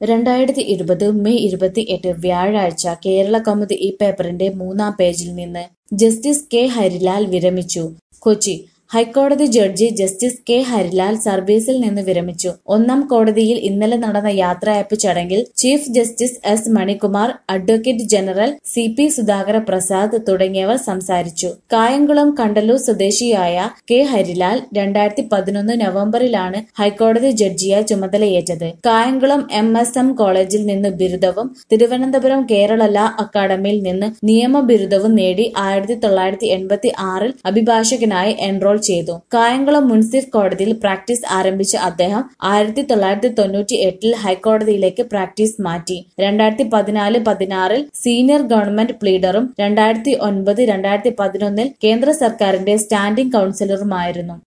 രണ്ടായിരത്തി ഇരുപത് മെയ് ഇരുപത്തിയെട്ട് വ്യാഴാഴ്ച കേരളകൗമുദി ഈ പേപ്പറിന്റെ മൂന്നാം പേജിൽ നിന്ന് ജസ്റ്റിസ് കെ ഹരിലാൽ വിരമിച്ചു കൊച്ചി ഹൈക്കോടതി ജഡ്ജി ജസ്റ്റിസ് കെ ഹരിലാൽ സർവീസിൽ നിന്ന് വിരമിച്ചു ഒന്നാം കോടതിയിൽ ഇന്നലെ നടന്ന യാത്രയയപ്പ് ചടങ്ങിൽ chief justice S Manikumar advocate general C P Sudhakara Prasad തുടങ്ങിയവർ സംസാരിച്ചു കായംകുളം കണ്ടല്ലൂർ സ്വദേശിയായ കെ ഹരിലാൽ രണ്ടായിരത്തി പതിനൊന്ന് നവംബറിലാണ് ഹൈക്കോടതി ജഡ്ജിയായി ചുമതലയേറ്റത് കായംകുളം എം എസ് എം കോളേജിൽ നിന്ന് ബിരുദവും തിരുവനന്തപുരം കേരള ലാ അക്കാദമിയിൽ നിന്ന് നിയമ ബിരുദവും നേടി ആയിരത്തി തൊള്ളായിരത്തി എൺപത്തി ആറിൽ അഭിഭാഷകനായി എൻറോൾ ചെയ്തു കായംകുളം മുൻസിഫ് കോടതിയിൽ പ്രാക്ടീസ് ആരംഭിച്ച അദ്ദേഹം ആയിരത്തി തൊള്ളായിരത്തി തൊണ്ണൂറ്റി എട്ടിൽ ഹൈക്കോടതിയിലേക്ക് പ്രാക്ടീസ് മാറ്റി രണ്ടായിരത്തി പതിനാല് പതിനാറിൽ സീനിയർ ഗവൺമെന്റ് പ്ലീഡറും രണ്ടായിരത്തി ഒൻപത് രണ്ടായിരത്തി പതിനൊന്നിൽ കേന്ദ്ര സർക്കാരിന്റെ സ്റ്റാൻഡിംഗ് കൌൺസിലറുമായിരുന്നു